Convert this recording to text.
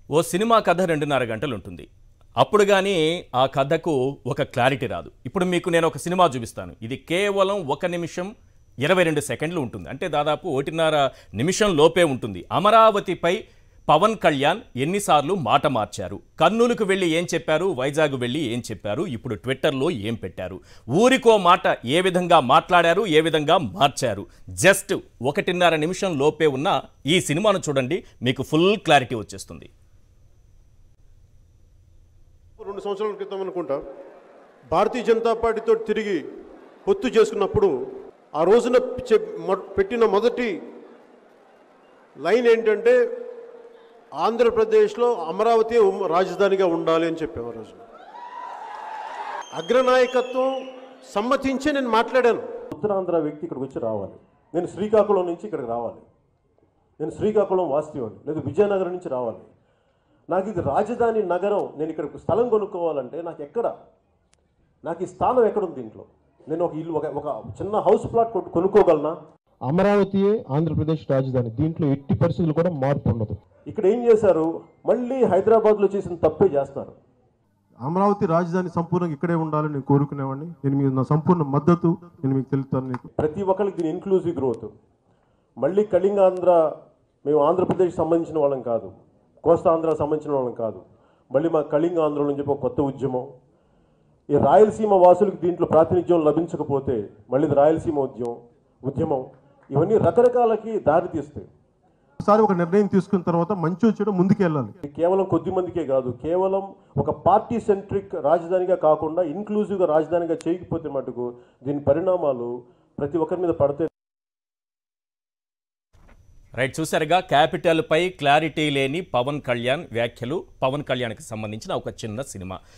ఓ cinema కథ రెండున్నర గంటలు ఉంటుంది అప్పుడు కానీ ఆ కథకు ఒక క్లారిటీ రాదు ఇప్పుడు మీకు నేను ఒక సినిమా చూపిస్తాను ఇది కేవలం ఒక నిమిషం ఇరవై రెండు సెకండ్లు ఉంటుంది అంటే దాదాపు ఒకటిన్నర నిమిషం లోపే ఉంటుంది అమరావతిపై పవన్ కళ్యాణ్ ఎన్నిసార్లు మాట మార్చారు కర్నూలుకు వెళ్ళి ఏం చెప్పారు వైజాగ్ వెళ్ళి ఏం చెప్పారు ఇప్పుడు ట్విట్టర్లో ఏం పెట్టారు ఊరికో మాట ఏ విధంగా మాట్లాడారు ఏ విధంగా మార్చారు జస్ట్ ఒకటిన్నర నిమిషం లోపే ఉన్న ఈ సినిమాను చూడండి మీకు ఫుల్ క్లారిటీ వచ్చేస్తుంది రెండు సంవత్సరాల క్రితం అనుకుంటా భారతీయ జనతా పార్టీతో తిరిగి పొత్తు చేసుకున్నప్పుడు ఆ రోజున చె- మొ- పెట్టిన మొదటి లైన్ ఏంటంటే ఆంధ్రప్రదేశ్లో అమరావతి ఉమ్- రాజధానిగా ఉండాలి అని చెప్పాము ఆ రోజున అగ్రనాయకత్వం సమ్మతించే నేను మాట్లాడాను ఉత్తరాంధ్ర వ్యక్తి ఇక్కడికి వచ్చి రావాలి నేను శ్రీకాకుళం నుంచి ఇక్కడికి రావాలి నేను శ్రీకాకుళం వాస్తవాన్ని లేదా విజయనగరం నుంచి రావాలి నాకు ఇది రాజధాని నగరం నేను ఇక్కడ స్థలం కొనుక్కోవాలంటే నాకు ఎక్కడ నాకు ఈ స్థానం ఎక్కడుంది దీంట్లో నేను ఒక ఇల్లు ఒక ఒక చిన్న హౌస్ ప్లాట్ కొను- కొనుక్కోగలనా అమరావతియే ఆంధ్రప్రదేశ్ రాజధాని దీంట్లో ఎట్టి పరిస్థితులు కూడా మార్పు ఉండదు ఇక్కడ ఏం చేశారు మళ్ళీ హైదరాబాద్లో చేసిన తప్పే చేస్తున్నారు అమరావతి రాజధాని సంపూర్ణంగా ఇక్కడే ఉండాలని నేను కోరుకునేవాడిని నేను మీకు నా సంపూర్ణ మద్దతు నేను మీకు తెలుపుతాను నీకు ప్రతి ఒక్కరికి దీని ఇన్క్లూజివ్ గ్రోత్ మళ్ళీ కళింగాంధ్ర మేము ఆంధ్రప్రదేశ్ సంబంధించిన వాళ్ళం కాదు కోస్తాంధ్ర సంబంధించిన వాళ్ళం కాదు మళ్ళీ మా కళింగ ఆంధ్రలో అని చెప్పి ఒక కొత్త ఉద్యమం ఈ రాయలసీమ వాసులకు దీంట్లో ప్రాతినిధ్యం లభించకపోతే మళ్ళీ ఇది రాయలసీమ ఉద్యమం ఉద్యమం ఇవన్నీ రకరకాలకి దారి తీస్తాయి ఒకసారి ఒక నిర్ణయం తీసుకున్న తర్వాత మంచి వచ్చేయడం ముందుకు వెళ్ళాలి ఇది కేవలం కొద్ది మందికే కాదు కేవలం ఒక పార్టీ సెంట్రిక్ రాజధానిగా కాకుండా ఇన్క్లూజివ్గా రాజధానిగా చేయకపోతే మటుకు దీని పరిణామాలు ప్రతి ఒక్కరి మీద పడితే రైట్ చూసారుగా క్యాపిటల్ పై క్లారిటీ లేని పవన్ కళ్యాణ్ వ్యాఖ్యలు పవన్ కళ్యాణ్కి సంబంధించిన ఒక చిన్న సినిమా